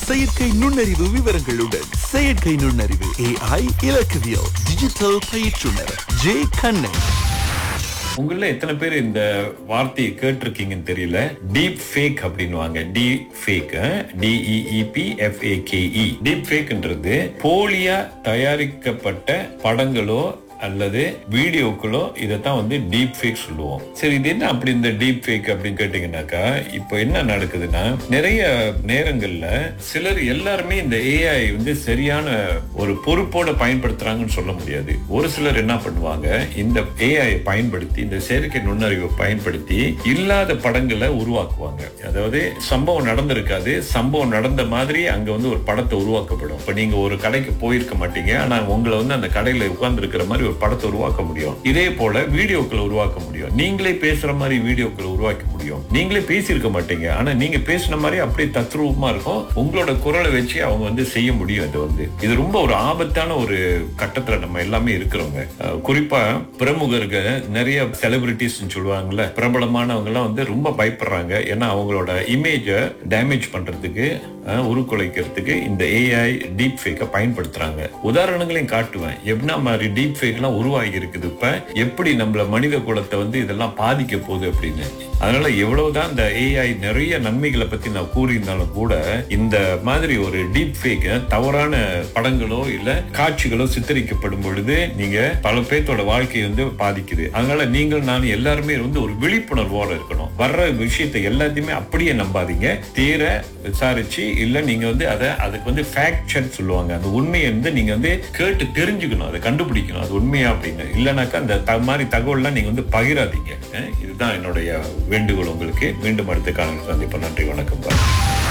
செயற்கை நுண்ணறிவு விவரங்களுடன் செயற்கை நுண்ணறிவு ஏஐ இலக்கவியல் டிஜிட்டல் பயிற்றுனர் ஜே கண்ணன் உங்கள எத்தனை பேர் இந்த வார்த்தையை கேட்டிருக்கீங்கன்னு தெரியல டீப் ஃபேக் அப்படின்னுவாங்க D fake D E E P F A K E deep ஃபேக்ன்றது போலியா தயாரிக்கப்பட்ட படங்களோ அல்லது வீடியோக்களோ இதைத்தான் வந்து டீப் ஃபேக் சொல்லுவோம் சரி இது என்ன அப்படி இந்த டீப் ஃபேக் அப்படின்னு கேட்டீங்கன்னாக்கா இப்போ என்ன நடக்குதுன்னா நிறைய நேரங்கள்ல சிலர் எல்லாருமே இந்த ஏஐ வந்து சரியான ஒரு பொறுப்போட பயன்படுத்துறாங்கன்னு சொல்ல முடியாது ஒரு சிலர் என்ன பண்ணுவாங்க இந்த ஏஐ பயன்படுத்தி இந்த செயற்கை நுண்ணறிவை பயன்படுத்தி இல்லாத படங்களை உருவாக்குவாங்க அதாவது சம்பவம் நடந்திருக்காது சம்பவம் நடந்த மாதிரி அங்க வந்து ஒரு படத்தை உருவாக்கப்படும் இப்ப நீங்க ஒரு கடைக்கு போயிருக்க மாட்டீங்க ஆனா உங்களை வந்து அந்த கடையில உட்கார்ந்து இருக்கிற மாதிரி ஒரு படத்தை உருவாக்க முடியும் இதே போல வீடியோக்களை உருவாக்க முடியும் நீங்களே பேசுற மாதிரி வீடியோக்களை உருவாக்க முடியும் நீங்களே பேசியிருக்க மாட்டீங்க ஆனா நீங்க பேசின மாதிரி அப்படியே தத்ரூபமா இருக்கும் உங்களோட குரலை வச்சு அவங்க வந்து செய்ய முடியும் இது வந்து இது ரொம்ப ஒரு ஆபத்தான ஒரு கட்டத்துல நம்ம எல்லாமே இருக்கிறவங்க அஹ் குறிப்பா பிரமுகர்கள் நிறைய செலிபிரிட்டிஸ் சொல்லுவாங்கல்ல பிரபலமானவங்க எல்லாம் வந்து ரொம்ப பயப்படுறாங்க ஏன்னா அவங்களோட இமேஜ டேமேஜ் பண்றதுக்கு அஹ், உருக்குலைக்கிறதுக்கு இந்த ஏஐ டீப் ஃபேக்கை பயன்படுத்துறாங்க உதாரணங்களையும் காட்டுவேன் என்ன மாதிரி டீப் ஃபேக் எல்லாம் உருவாகி இருக்குது இப்ப எப்படி நம்மள மனித குலத்தை வந்து இதெல்லாம் பாதிக்க போகுது அப்படின்னு அதனால எவ்வளவுதான் இந்த ஏஐ நிறைய நன்மைகளை பத்தி நான் கூறியிருந்தாலும் கூட இந்த மாதிரி ஒரு டீப் ஃபேக் தவறான படங்களோ இல்ல காட்சிகளோ சித்தரிக்கப்படும் பொழுது நீங்க பல பேர்த்தோட வாழ்க்கையை வந்து பாதிக்குது அதனால நீங்கள் நான் எல்லாருமே வந்து ஒரு விழிப்புணர்வோட இருக்கணும் வர்ற விஷயத்தை எல்லாத்தையுமே அப்படியே நம்பாதீங்க தீர விசாரிச்சு இல்ல நீங்க வந்து அதை அதுக்கு வந்து ஃபேக்ட் செக் சொல்லுவாங்க அந்த உண்மையை வந்து நீங்க வந்து கேட்டு தெரிஞ்சுக்கணும் அதை கண்டுபிடிக்கணும் அது உண்மையா அப்படின்னு இல்லைனாக்கா அந்த த- மாதிரி தகவல்லாம் நீங்க வந்து பகிராதீங்க அஹ் இதுதான் என்னுடைய வேண்டுகோள் உங்களுக்கு மீண்டும் அடுத்த காலம் சந்திப்போம் நன்றி வணக்கம் பாய்